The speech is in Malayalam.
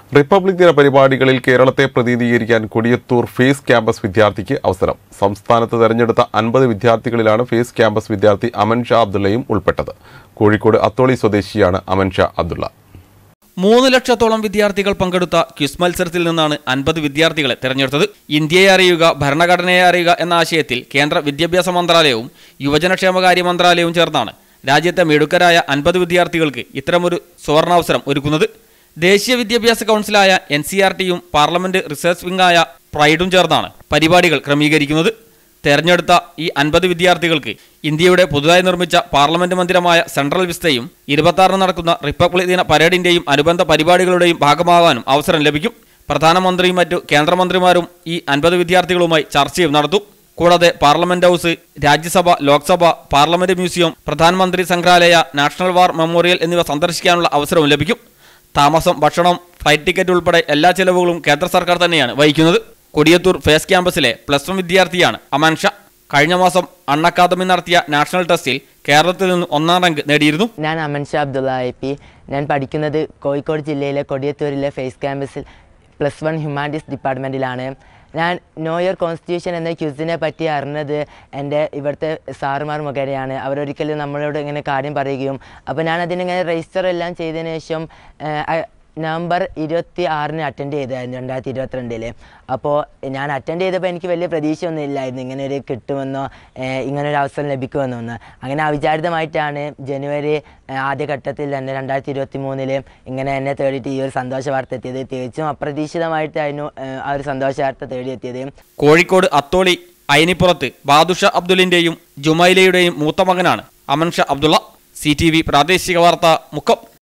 റിപ്പബ്ലിക് ദിന പരിപാടികളിൽ കേരളത്തെ പ്രതിനിധീകരിക്കാൻ കൊടിയത്തൂർ ഫേസ് ക്യാമ്പസ് വിദ്യാർത്ഥിക്ക് അവസരം സംസ്ഥാനത്ത് തെരഞ്ഞെടുത്ത അൻപത് വിദ്യാർത്ഥികളിലാണ് ഫേസ് ക്യാമ്പസ് വിദ്യാർത്ഥി അമൻ ഷാ അബ്ദുള്ളയും ഉൾപ്പെട്ടത് കോഴിക്കോട് അത്തോളി സ്വദേശിയാണ് അമൻ ഷാ അബ്ദുള്ള മൂന്ന് ലക്ഷത്തോളം വിദ്യാർത്ഥികൾ പങ്കെടുത്ത ക്വിസ് മത്സരത്തിൽ നിന്നാണ് അൻപത് വിദ്യാർത്ഥികളെ തെരഞ്ഞെടുത്തത് ഇന്ത്യയെ അറിയുക ഭരണഘടനയെ അറിയുക എന്ന ആശയത്തിൽ കേന്ദ്ര വിദ്യാഭ്യാസ മന്ത്രാലയവും യുവജനക്ഷേമകാര്യ മന്ത്രാലയവും ചേർന്നാണ് രാജ്യത്തെ മിടുക്കരായ അൻപത് വിദ്യാർത്ഥികൾക്ക് ഇത്തരമൊരു സുവർണാവസരം ഒരുക്കുന്നത് ദേശീയ വിദ്യാഭ്യാസ കൗൺസിലായ എൻ സി ആർ ടിയും പാർലമെന്റ് റിസർച്ച് വിംഗായ പ്രൈഡും ചേർന്നാണ് പരിപാടികൾ ക്രമീകരിക്കുന്നത് തെരഞ്ഞെടുത്ത ഈ അൻപത് വിദ്യാർത്ഥികൾക്ക് ഇന്ത്യയുടെ പുതുതായി നിർമ്മിച്ച പാർലമെന്റ് മന്ദിരമായ സെൻട്രൽ വിസ്തയും ഇരുപത്തി നടക്കുന്ന റിപ്പബ്ലിക് ദിന പരേഡിന്റെയും അനുബന്ധ പരിപാടികളുടെയും ഭാഗമാകാനും അവസരം ലഭിക്കും പ്രധാനമന്ത്രിയും മറ്റു കേന്ദ്രമന്ത്രിമാരും ഈ അൻപത് വിദ്യാർത്ഥികളുമായി ചർച്ചയും നടത്തും കൂടാതെ parliament house Rajya Sabha Lok Sabha parliament museum Pradhanmantri Sangrahalaya national war memorial എന്നിവ സന്ദർശിക്കാനുള്ള അവസരവും ലഭിക്കും താമസം ഭക്ഷണം ഫ്ലൈറ്റ് ടിക്കറ്റ് ഉൾപ്പെടെ എല്ലാ ചെലവുകളും കേന്ദ്ര സർക്കാർ തന്നെയാണ് വഹിക്കുന്നത് കൊടിയത്തൂർ ഫേസ് ക്യാമ്പസിലെ പ്ലസ് വൺ വിദ്യാർത്ഥിയാണ് അമാൻ ഷാ കഴിഞ്ഞ മാസം അൺ അക്കാദമി നടത്തിയ നാഷണൽ ടെസ്റ്റിൽ കേരളത്തിൽ നിന്ന് ഒന്നാം റാങ്ക് നേടിയിരുന്നു ഞാൻ അമൻ ഷാ അബ്ദുള്ള ഐ പി ഞാൻ പഠിക്കുന്നത് കോഴിക്കോട് ജില്ലയിലെ കൊടിയത്തൂരിലെ ഫേസ് ക്യാമ്പസിൽ പ്ലസ് വൺ ഹ്യൂമാനിറ്റീസ് ഡിപ്പാർട്ട്മെൻറ്റിലാണ് ഞാൻ നോ ഇയർ കോൺസ്റ്റിറ്റ്യൂഷൻ എന്ന ക്യൂസിനെ പറ്റി അറിഞ്ഞത് എൻ്റെ ഇവിടുത്തെ സാറുമാർ മുഖേനയാണ് അവരൊരിക്കലും നമ്മളോട് ഇങ്ങനെ കാര്യം പറയുകയും അപ്പോൾ ഞാൻ അതിനിങ്ങനെ രജിസ്റ്റർ എല്ലാം ചെയ്തതിന് ശേഷം ഏഹ്, അ- നവംബർ ഇരുപത്തി ആറിന് അറ്റൻഡ് ചെയ്തായിരുന്നു രണ്ടായിരത്തി ഇരുപത്തിരണ്ടിൽ അപ്പോൾ ഞാൻ അറ്റൻഡ് ചെയ്തപ്പോൾ എനിക്ക് വലിയ പ്രതീക്ഷയൊന്നും ഇല്ലായിരുന്നു ഇങ്ങനെ ഒരു കിട്ടുമെന്നോ ഏഹ്, ഇങ്ങനെ ഒരു അവസരം ലഭിക്കുമെന്നോ ഒന്ന് അങ്ങനെ അവിചാരിതമായിട്ടാണ് ജനുവരി ഏഹ്, ആദ്യഘട്ടത്തിൽ തന്നെ രണ്ടായിരത്തി ഇരുപത്തി മൂന്നിൽ ഇങ്ങനെ എന്നെ തേടിയിട്ട് ഈ ഒരു സന്തോഷ വാർത്ത എത്തിയത് തികച്ചും അപ്രതീക്ഷിതമായിട്ടായിരുന്നു ഏഹ്, ആ ഒരു സന്തോഷ വാർത്ത തേടിയെത്തിയത് കോഴിക്കോട് അത്തോളി അയനിപ്പുറത്ത് ബാദുഷ അബ്ദുലിന്റെയും ജുമൈലയുടെയും മൂത്ത മകനാണ് Aman Shah Abdulla C T V പ്രാദേശിക വാർത്ത മുക്കം